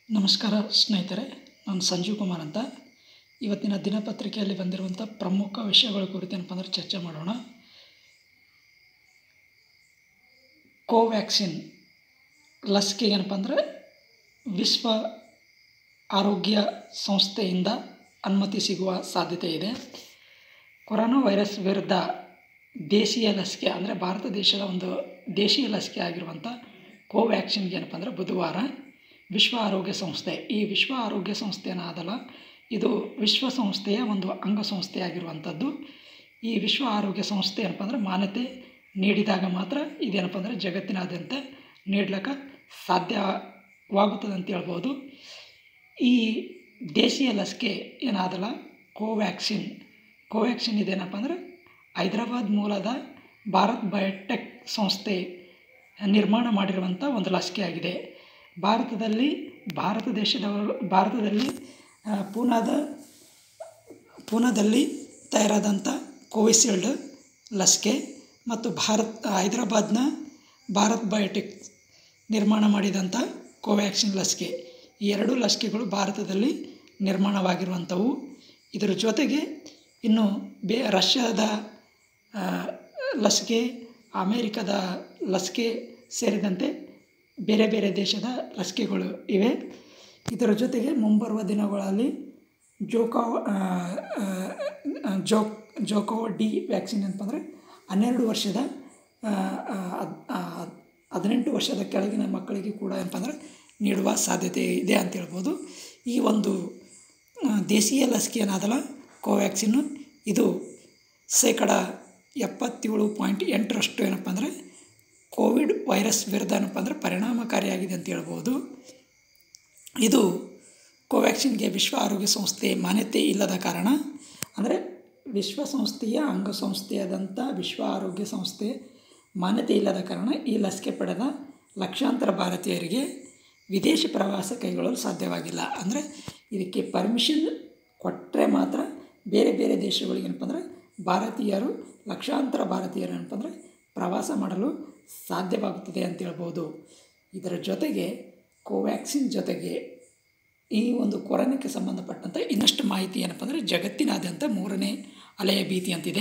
ನಮಸ್ಕಾರ ಸ್ನೇಹಿತರೆ ನಾನು ಸಂಜೀವ್ ಕುಮಾರ್ ಅಂತ ಇವತ್ತಿನ ದಿನಪತ್ರಿಕೆಯಲ್ಲಿ ಬಂದಿರುವಂಥ ಪ್ರಮುಖ ವಿಷಯಗಳ ಕುರಿತು ಏನಪ್ಪ ಅಂದ್ರೆ ಚರ್ಚೆ ಮಾಡೋಣ ಕೋವ್ಯಾಕ್ಸಿನ್ ಲಸಿಕೆ ಏನಪ್ಪ ಅಂದರೆ ವಿಶ್ವ ಆರೋಗ್ಯ ಸಂಸ್ಥೆಯಿಂದ ಅನುಮತಿ ಸಿಗುವ ಸಾಧ್ಯತೆ ಇದೆ ಕೊರೋನಾ ವೈರಸ್ ವಿರುದ್ಧ ದೇಶೀಯ ಲಸಿಕೆ ಅಂದರೆ ಭಾರತ ದೇಶದ ಒಂದು ದೇಶೀಯ ಲಸಿಕೆ ಆಗಿರುವಂಥ ಕೋವ್ಯಾಕ್ಸಿನ್ಗೆ ಏನಪ್ಪ ಅಂದರೆ ಬುಧವಾರ ವಿಶ್ವ ಆರೋಗ್ಯ ಸಂಸ್ಥೆ ಈ ವಿಶ್ವ ಆರೋಗ್ಯ ಸಂಸ್ಥೆ ಏನಾದಲ್ಲ ಇದು ವಿಶ್ವಸಂಸ್ಥೆಯ ಒಂದು ಅಂಗಸಂಸ್ಥೆ ಆಗಿರುವಂಥದ್ದು ಈ ವಿಶ್ವ ಆರೋಗ್ಯ ಸಂಸ್ಥೆ ಏನಪ್ಪ ಅಂದರೆ ಮಾನ್ಯತೆ ನೀಡಿದಾಗ ಮಾತ್ರ ಇದೇನಪ್ಪ ಅಂದರೆ ಜಗತ್ತಿನಾದ್ಯಂತ ನೀಡ್ಲಿಕ್ಕೆ ಸಾಧ್ಯವಾಗುತ್ತದೆ ಅಂತ ಹೇಳ್ಬೋದು ಈ ದೇಶೀಯ ಲಸಿಕೆ ಏನಾದಲ್ಲ ಕೋವ್ಯಾಕ್ಸಿನ್ ಕೋವ್ಯಾಕ್ಸಿನ್ ಇದೇನಪ್ಪ ಅಂದರೆ ಹೈದರಾಬಾದ್ ಮೂಲದ ಭಾರತ್ ಬಯೋಟೆಕ್ ಸಂಸ್ಥೆ ನಿರ್ಮಾಣ ಮಾಡಿರುವಂಥ ಒಂದು ಲಸಿಕೆ ಆಗಿದೆ ಭಾರತದಲ್ಲಿ ಭಾರತ ದೇಶದವರು ಭಾರತದಲ್ಲಿ ಪೂನಾದ ಪೂನಾದಲ್ಲಿ ತಯಾರಾದಂಥ ಕೋವಿಶೀಲ್ಡ್ ಲಸಿಕೆ ಮತ್ತು ಭಾರತ್ ಹೈದರಾಬಾದ್ನ ಭಾರತ್ ಬಯೋಟೆಕ್ ನಿರ್ಮಾಣ ಮಾಡಿದಂಥ ಕೋವ್ಯಾಕ್ಸಿನ್ ಲಸಿಕೆ ಈ ಎರಡೂ ಲಸಿಕೆಗಳು ಭಾರತದಲ್ಲಿ ನಿರ್ಮಾಣವಾಗಿರುವಂಥವು ಇದರ ಜೊತೆಗೆ ಇನ್ನು ಬೇ ರಷ್ಯಾದ ಲಸಿಕೆ ಅಮೇರಿಕದ ಲಸಿಕೆ ಸೇರಿದಂತೆ ಬೇರೆ ಬೇರೆ ದೇಶದ ಲಸಿಕೆಗಳು ಇವೆ ಇದರ ಜೊತೆಗೆ ಮುಂಬರುವ ದಿನಗಳಲ್ಲಿ ಜೋಕೋ ಜೋಕ್ ಜೋಕೋ ಡಿ ವ್ಯಾಕ್ಸಿನ್ ಅಂತಂದರೆ ಹನ್ನೆರಡು ವರ್ಷದ ಹದಿನೆಂಟು ವರ್ಷದ ಕೆಳಗಿನ ಮಕ್ಕಳಿಗೆ ಕೂಡ ಏನಪ್ಪ ಅಂದರೆ ನೀಡುವ ಸಾಧ್ಯತೆ ಇದೆ ಅಂತ ಹೇಳ್ಬೋದು ಈ ಒಂದು ದೇಶೀಯ ಲಸಿಕೆ ಏನಾದಲ್ಲ ಕೋವ್ಯಾಕ್ಸಿನ್ನು ಇದು ಶೇಕಡ ಎಪ್ಪತ್ತೇಳು ಪಾಯಿಂಟ್ ಎಂಟರಷ್ಟು ಏನಪ್ಪ ಅಂದರೆ ಕೋವಿಡ್ ವೈರಸ್ ವಿರುದ್ಧ ಏನಪ್ಪ ಅಂದರೆ ಪರಿಣಾಮಕಾರಿಯಾಗಿದೆ ಅಂತ ಹೇಳ್ಬೋದು ಇದು ಕೋವ್ಯಾಕ್ಸಿನ್ಗೆ ವಿಶ್ವ ಆರೋಗ್ಯ ಸಂಸ್ಥೆ ಮಾನ್ಯತೆ ಇಲ್ಲದ ಕಾರಣ ಅಂದರೆ ವಿಶ್ವಸಂಸ್ಥೆಯ ಅಂಗಸಂಸ್ಥೆಯಾದಂಥ ವಿಶ್ವ ಆರೋಗ್ಯ ಸಂಸ್ಥೆ ಮಾನ್ಯತೆ ಇಲ್ಲದ ಕಾರಣ ಈ ಲಸಿಕೆ ಪಡೆದ ಲಕ್ಷಾಂತರ ಭಾರತೀಯರಿಗೆ ವಿದೇಶಿ ಪ್ರವಾಸ ಕೈಗೊಳ್ಳಲು ಸಾಧ್ಯವಾಗಿಲ್ಲ ಅಂದರೆ ಇದಕ್ಕೆ ಪರ್ಮಿಷನ್ ಕೊಟ್ಟರೆ ಮಾತ್ರ ಬೇರೆ ಬೇರೆ ದೇಶಗಳಿಗೆ ಏನಪ್ಪ ಅಂದರೆ ಭಾರತೀಯರು ಲಕ್ಷಾಂತರ ಭಾರತೀಯರು ಏನಪ್ಪ ಅಂದರೆ ಪ್ರವಾಸ ಮಾಡಲು ಸಾಧ್ಯವಾಗುತ್ತದೆ ಅಂತ ಹೇಳ್ಬೋದು ಇದರ ಜೊತೆಗೆ ಕೋವ್ಯಾಕ್ಸಿನ್ ಜೊತೆಗೆ ಈ ಒಂದು ಕೊರೋನಾಕ್ಕೆ ಸಂಬಂಧಪಟ್ಟಂಥ ಇನ್ನಷ್ಟು ಮಾಹಿತಿ ಏನಪ್ಪ ಅಂದರೆ ಜಗತ್ತಿನಾದ್ಯಂತ ಮೂರನೇ ಅಲೆಯ ಭೀತಿ ಅಂತಿದೆ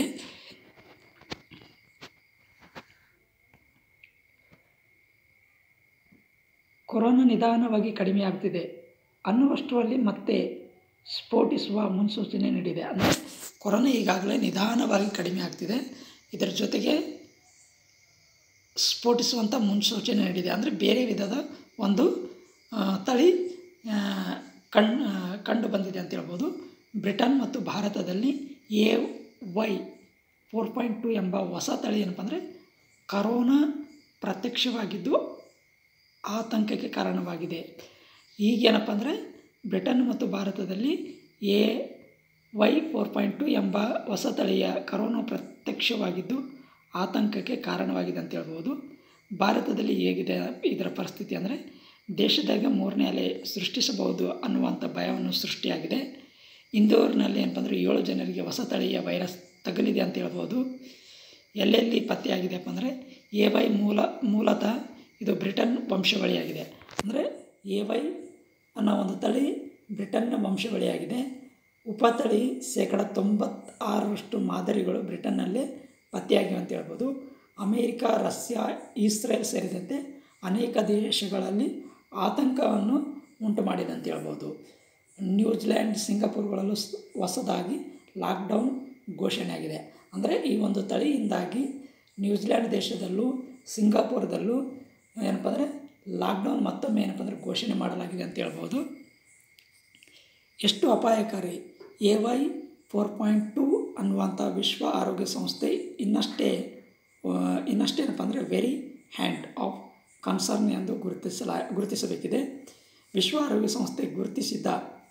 ಕೊರೋನಾ ನಿಧಾನವಾಗಿ ಕಡಿಮೆ ಆಗ್ತಿದೆ ಅನ್ನುವಷ್ಟರಲ್ಲಿ ಮತ್ತೆ ಸ್ಫೋಟಿಸುವ ಮುನ್ಸೂಚನೆ ನೀಡಿದೆ ಅಂದರೆ ಕೊರೋನಾ ಈಗಾಗಲೇ ನಿಧಾನವಾಗಿ ಕಡಿಮೆ ಆಗ್ತಿದೆ ಇದರ ಜೊತೆಗೆ ಸ್ಫೋಟಿಸುವಂಥ ಮುನ್ಸೂಚನೆ ನೀಡಿದೆ ಅಂದರೆ ಬೇರೆ ವಿಧದ ಒಂದು ತಳಿ ಕಣ್ ಕಂಡು ಬಂದಿದೆ ಅಂತ ಹೇಳ್ಬೋದು ಬ್ರಿಟನ್ ಮತ್ತು ಭಾರತದಲ್ಲಿ A Y four point two ಎಂಬ ಹೊಸ ತಳಿ ಏನಪ್ಪ ಅಂದರೆ ಕರೋನಾ ಪ್ರತ್ಯಕ್ಷವಾಗಿದ್ದು ಆತಂಕಕ್ಕೆ ಕಾರಣವಾಗಿದೆ ಈಗೇನಪ್ಪ ಅಂದರೆ ಬ್ರಿಟನ್ ಮತ್ತು ಭಾರತದಲ್ಲಿ A Y four point two ಎಂಬ ಹೊಸ ತಳಿಯ ಕರೋನಾ ಪ್ರತ್ಯಕ್ಷವಾಗಿದ್ದು ಆತಂಕಕ್ಕೆ ಕಾರಣವಾಗಿದೆ ಅಂತ ಹೇಳ್ಬೋದು ಭಾರತದಲ್ಲಿ ಹೇಗಿದೆ ಇದರ ಪರಿಸ್ಥಿತಿ ಅಂದರೆ ದೇಶದಾಗ ಮೂರನೇ ಅಲೆ ಸೃಷ್ಟಿಸಬಹುದು ಅನ್ನುವಂಥ ಭಯವನ್ನು ಸೃಷ್ಟಿಯಾಗಿದೆ ಇಂದೋರ್ನಲ್ಲಿ ಏನಪ್ಪ ಅಂದರೆ ಏಳು ಜನರಿಗೆ ಹೊಸ ತಳಿಯ ವೈರಸ್ ತಗುಲಿದೆ ಅಂತ ಹೇಳ್ಬೋದು ಎಲ್ಲೆಲ್ಲಿ ಪತ್ತೆಯಾಗಿದೆಯಪ್ಪ ಅಂದರೆ ಎ ವೈ ಮೂಲ ಮೂಲತಃ ಇದು ಬ್ರಿಟನ್ ವಂಶವಳಿಯಾಗಿದೆ ಅಂದರೆ ಎ ವೈ ಅನ್ನೋ ಒಂದು ತಳಿ ಬ್ರಿಟನ್ನ ವಂಶವಳಿಯಾಗಿದೆ ಉಪತಳಿ ಶೇಕಡ ತೊಂಬತ್ತಾರರಷ್ಟು ಮಾದರಿಗಳು ಬ್ರಿಟನ್ನಲ್ಲೇ ಪತ್ತೆಯಾಗಿವೆ ಅಂತ ಹೇಳ್ಬೋದು ಅಮೇರಿಕಾ ರಷ್ಯಾ ಇಸ್ರೇಲ್ ಸೇರಿದಂತೆ ಅನೇಕ ದೇಶಗಳಲ್ಲಿ ಆತಂಕವನ್ನು ಉಂಟು ಮಾಡಿದೆ ಅಂತ ಹೇಳ್ಬೋದು ನ್ಯೂಜಿಲ್ಯಾಂಡ್ ಸಿಂಗಾಪುರ್ಗಳಲ್ಲೂ ಹೊಸದಾಗಿ ಲಾಕ್ಡೌನ್ ಘೋಷಣೆಯಾಗಿದೆ ಅಂದರೆ ಈ ಒಂದು ತಳಿಯಿಂದಾಗಿ ನ್ಯೂಜಿಲ್ಯಾಂಡ್ ದೇಶದಲ್ಲೂ ಸಿಂಗಾಪುರದಲ್ಲೂ ಏನಪ್ಪ ಅಂದರೆ ಲಾಕ್ಡೌನ್ ಮತ್ತೊಮ್ಮೆ ಏನಪ್ಪ ಅಂದರೆ ಘೋಷಣೆ ಮಾಡಲಾಗಿದೆ ಅಂತ ಹೇಳ್ಬೋದು ಎಷ್ಟು ಅಪಾಯಕಾರಿ A Y four point two ಅನ್ನುವಂಥ ವಿಶ್ವ ಆರೋಗ್ಯ ಸಂಸ್ಥೆ ಇನ್ನಷ್ಟೇ ಇನ್ನಷ್ಟೇನಪ್ಪ ಅಂದರೆ ವೆರಿ ಹ್ಯಾಂಡ್ ಆಫ್ ಕನ್ಸರ್ನ್ ಎಂದು ಗುರುತಿಸಲ ಗುರುತಿಸಬೇಕಿದೆ ವಿಶ್ವ ಆರೋಗ್ಯ ಸಂಸ್ಥೆ ಗುರುತಿಸಿದ್ದ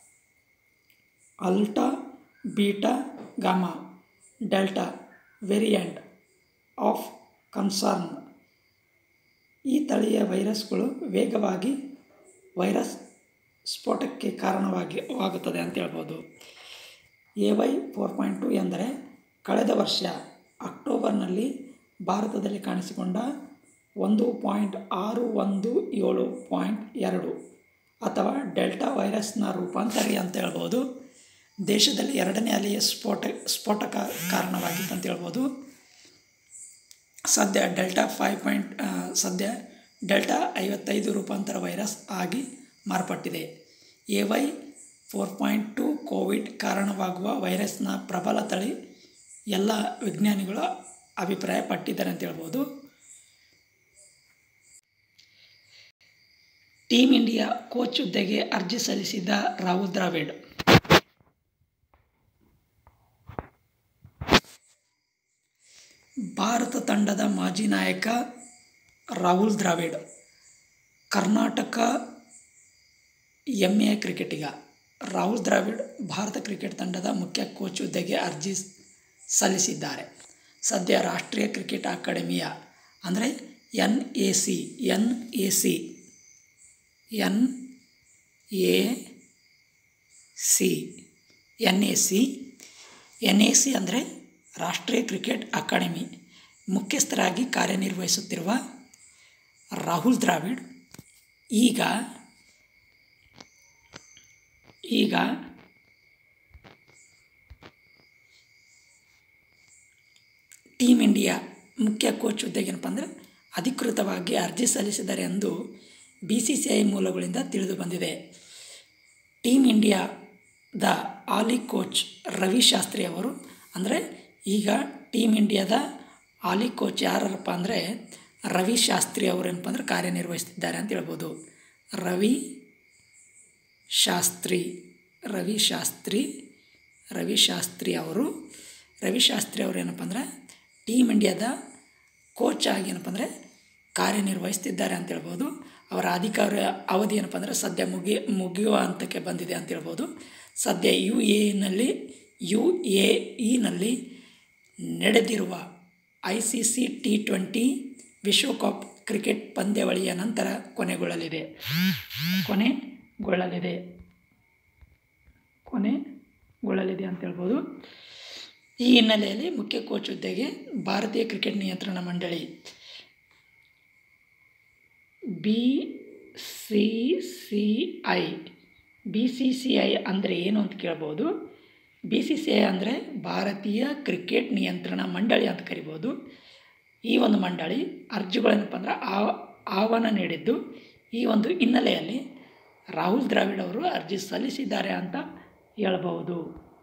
alpha beta gamma delta variant of concern ಈ ತಳಿಯ ವೈರಸ್ಗಳು ವೇಗವಾಗಿ ವೈರಸ್ ಸ್ಫೋಟಕ್ಕೆ ಕಾರಣವಾಗಿ ಆಗುತ್ತದೆ ಅಂತ ಹೇಳ್ಬೋದು A Y four point two ಎಂದರೆ ಕಳೆದ ವರ್ಷ ಅಕ್ಟೋಬರ್ನಲ್ಲಿ ಭಾರತದಲ್ಲಿ ಕಾಣಿಸಿಕೊಂಡ ಒಂದು ಪಾಯಿಂಟ್ ಆರು ಒಂದು ಏಳು ಪಾಯಿಂಟ್ ಎರಡು ಅಥವಾ ಡೆಲ್ಟಾ ವೈರಸ್ನ ರೂಪಾಂತರಿ ಅಂತ ಹೇಳ್ಬೋದು ದೇಶದಲ್ಲಿ ಎರಡನೇ ಅಲೆಯ ಸ್ಫೋಟ ಸ್ಫೋಟಕ ಕಾರಣವಾಗಿತ್ತು ಅಂತ ಹೇಳ್ಬೋದು ಸದ್ಯ ಡೆಲ್ಟಾ ಫೈವ್ ಪಾಯಿಂಟ್ ಸದ್ಯ ಡೆಲ್ಟಾ ಐವತ್ತೈದು ರೂಪಾಂತರ ವೈರಸ್ ಆಗಿ ಮಾರ್ಪಟ್ಟಿದೆ A Y four point two Covid ಕಾರಣವಾಗುವ ವೈರಸ್ನ ಪ್ರಬಲ ತಳಿ ಎಲ್ಲ ವಿಜ್ಞಾನಿಗಳು ಅಭಿಪ್ರಾಯ ಪಟ್ಟಿದ್ದಾರೆ ಅಂತ ಹೇಳ್ಬೋದು ಟೀಮ್ ಇಂಡಿಯಾ ಕೋಚ್ ಹುದ್ದೆಗೆ ಅರ್ಜಿ ಸಲ್ಲಿಸಿದ್ದ ರಾಹುಲ್ ದ್ರಾವಿಡ್ ಭಾರತ ತಂಡದ ಮಾಜಿ ನಾಯಕ ರಾಹುಲ್ ದ್ರಾವಿಡ್ ಕರ್ನಾಟಕ ಹೆಮ್ಮೆಯ ಕ್ರಿಕೆಟಿಗ ರಾಹುಲ್ ದ್ರಾವಿಡ್ ಭಾರತ ಕ್ರಿಕೆಟ್ ತಂಡದ ಮುಖ್ಯ ಕೋಚ್ ಹುದ್ದೆಗೆ ಅರ್ಜಿ ಸಲ್ಲಿಸಿದ್ದಾರೆ ಸದ್ಯ ರಾಷ್ಟ್ರೀಯ ಕ್ರಿಕೆಟ್ ಅಕಾಡೆಮಿಯ ಅಂದರೆ N A C N A C N A C N A C N A C ಅಂದರೆ ರಾಷ್ಟ್ರೀಯ ಕ್ರಿಕೆಟ್ ಅಕಾಡೆಮಿ ಮುಖ್ಯಸ್ಥರಾಗಿ ಕಾರ್ಯನಿರ್ವಹಿಸುತ್ತಿರುವ ರಾಹುಲ್ ದ್ರಾವಿಡ್ ಈಗ ಈಗ ಟೀಮ್ ಇಂಡಿಯಾ ಮುಖ್ಯ ಕೋಚ್ ಹುದ್ದೆಗೆ ಏನಪ್ಪ ಅಂದರೆ ಅಧಿಕೃತವಾಗಿ ಅರ್ಜಿ ಸಲ್ಲಿಸಿದ್ದಾರೆ ಎಂದು ಬಿ ಸಿ ಸಿ ಐ ಮೂಲಗಳಿಂದ ತಿಳಿದು ಬಂದಿದೆ ಟೀಮ್ ಇಂಡಿಯಾದ ಹಾಲಿ ಕೋಚ್ ರವಿ ಶಾಸ್ತ್ರಿ ಅವರು ಅಂದರೆ ಈಗ ಟೀಮ್ ಇಂಡಿಯಾದ ಹಾಲಿ ಕೋಚ್ ಯಾರಪ್ಪ ಅಂದರೆ ರವಿ ಶಾಸ್ತ್ರಿ ಅವರು ಏನಪ್ಪ ಅಂದರೆ ಕಾರ್ಯನಿರ್ವಹಿಸ್ತಿದ್ದಾರೆ ಅಂತ ಹೇಳ್ಬೋದು ರವಿ ಶಾಸ್ತ್ರಿ ರವಿ ಶಾಸ್ತ್ರಿ ರವಿ ಶಾಸ್ತ್ರಿ ಅವರು ರವಿ ಶಾಸ್ತ್ರಿ ಅವರು ಏನಪ್ಪ ಅಂದರೆ ಟೀಮ್ ಇಂಡಿಯಾದ ಕೋಚ್ ಆಗಿ ಏನಪ್ಪ ಅಂದರೆ ಕಾರ್ಯನಿರ್ವಹಿಸ್ತಿದ್ದಾರೆ ಅಂತ ಹೇಳ್ಬೋದು ಅವರ ಅಧಿಕಾರ ಅವಧಿ ಏನಪ್ಪ ಅಂದರೆ ಸದ್ಯ ಮುಗಿ ಮುಗಿಯುವ ಹಂತಕ್ಕೆ ಬಂದಿದೆ ಅಂತ ಹೇಳ್ಬೋದು ಸದ್ಯ ಯು ಎ ನಲ್ಲಿ ಯು ಎ ಇನಲ್ಲಿ ನಡೆದಿರುವ I C C T twenty ವಿಶ್ವಕಪ್ ಕ್ರಿಕೆಟ್ ಪಂದ್ಯಾವಳಿಯ ನಂತರ ಕೊನೆಗೊಳ್ಳಲಿದೆ ಕೊನೆಗೊಳ್ಳಲಿದೆ ಕೊನೆಗೊಳ್ಳಲಿದೆ ಅಂತ ಹೇಳ್ಬೋದು ಈ ಹಿನ್ನೆಲೆಯಲ್ಲಿ ಮುಖ್ಯ ಕೋಚ್ ಹುದ್ದೆಗೆ ಭಾರತೀಯ ಕ್ರಿಕೆಟ್ ನಿಯಂತ್ರಣ ಮಂಡಳಿ B C C I B C C I ಅಂದರೆ ಏನು ಅಂತ ಕೇಳ್ಬೋದು ಬಿ ಸಿ ಸಿ ಐ ಅಂದರೆ ಭಾರತೀಯ ಕ್ರಿಕೆಟ್ ನಿಯಂತ್ರಣ ಮಂಡಳಿ ಅಂತ ಕರಿಬೋದು ಈ ಒಂದು ಮಂಡಳಿ ಅರ್ಜಿಗಳೇನಪ್ಪ ಅಂದ್ರೆ ಆವ ಆಹ್ವಾನ ನೀಡಿದ್ದು ಈ ಒಂದು ಹಿನ್ನೆಲೆಯಲ್ಲಿ ರಾಹುಲ್ ದ್ರಾವಿಡ್ ಅವರು ಅರ್ಜಿ ಸಲ್ಲಿಸಿದ್ದಾರೆ ಅಂತ ಹೇಳ್ಬೋದು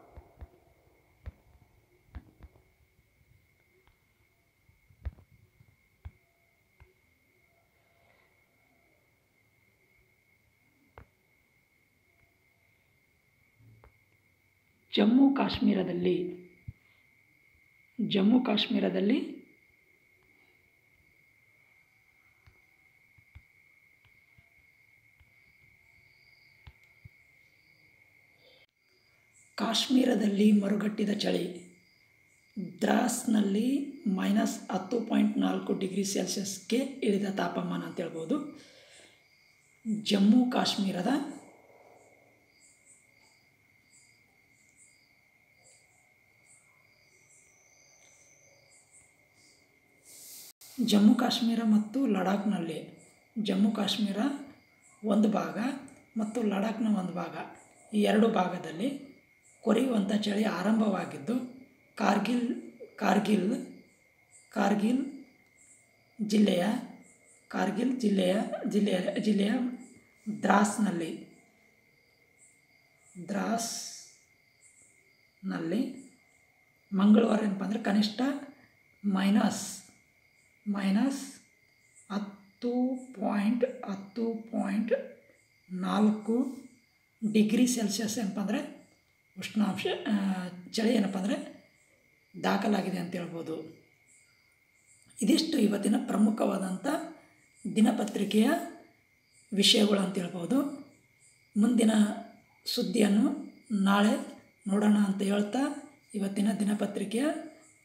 ಜಮ್ಮು ಕಾಶ್ಮೀರದಲ್ಲಿ ಜಮ್ಮು ಕಾಶ್ಮೀರದಲ್ಲಿ ಕಾಶ್ಮೀರದಲ್ಲಿ ಮರುಗಟ್ಟಿದ ಚಳಿ ದ್ರಾಸ್ನಲ್ಲಿ ಮೈನಸ್ ಹತ್ತು ಪಾಯಿಂಟ್ ನಾಲ್ಕು ಡಿಗ್ರಿ ಸೆಲ್ಸಿಯಸ್ಗೆ ಇಳಿದ ತಾಪಮಾನ ಅಂತ ಹೇಳ್ಬೋದು ಜಮ್ಮು ಕಾಶ್ಮೀರದ ಜಮ್ಮು ಕಾಶ್ಮೀರ ಮತ್ತು ಲಡಾಖ್ನಲ್ಲಿ ಜಮ್ಮು ಕಾಶ್ಮೀರ ಒಂದು ಭಾಗ ಮತ್ತು ಲಡಾಖ್ನ ಒಂದು ಭಾಗ ಈ ಎರಡು ಭಾಗದಲ್ಲಿ ಕೊರೆಯುವಂಥ ಚಳಿ ಆರಂಭವಾಗಿದ್ದು ಕಾರ್ಗಿಲ್ ಕಾರ್ಗಿಲ್ ಕಾರ್ಗಿಲ್ ಜಿಲ್ಲೆಯ ಕಾರ್ಗಿಲ್ ಜಿಲ್ಲೆಯ ಜಿಲ್ಲೆಯ ಜಿಲ್ಲೆಯ ದ್ರಾಸ್ನಲ್ಲಿ ದ್ರಾಸ್ನಲ್ಲಿ ಮಂಗಳವಾರ ಏನಪ್ಪ ಅಂದರೆ ಕನಿಷ್ಠ ಮೈನಸ್ ಮೈನಸ್ ಹತ್ತು ಪಾಯಿಂಟ್ ಹತ್ತು ಪಾಯಿಂಟ್ ನಾಲ್ಕು ಡಿಗ್ರಿ ಸೆಲ್ಸಿಯಸ್ ಏನಪ್ಪ ಅಂದರೆ ಉಷ್ಣಾಂಶ ಆ, ಚಳಿ ಏನಪ್ಪ ಅಂದರೆ ದಾಖಲಾಗಿದೆ ಅಂತ ಹೇಳ್ಬೋದು ಇದಿಷ್ಟು ಇವತ್ತಿನ ಪ್ರಮುಖವಾದಂಥ ದಿನಪತ್ರಿಕೆಯ ವಿಷಯಗಳು ಅಂತ ಹೇಳ್ಬೋದು ಮುಂದಿನ ಸುದ್ದಿಯನ್ನು ನಾಳೆ ನೋಡೋಣ ಅಂತ ಹೇಳ್ತಾ ಇವತ್ತಿನ ದಿನಪತ್ರಿಕೆಯ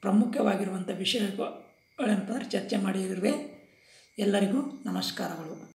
ಪ್ರಮುಖವಾಗಿರುವಂಥ ವಿಷಯಗಳೇನಪ್ಪ ಅಂದರೆ ಚರ್ಚೆ ಮಾಡಿರುವೆ ಎಲ್ಲರಿಗೂ ನಮಸ್ಕಾರಗಳು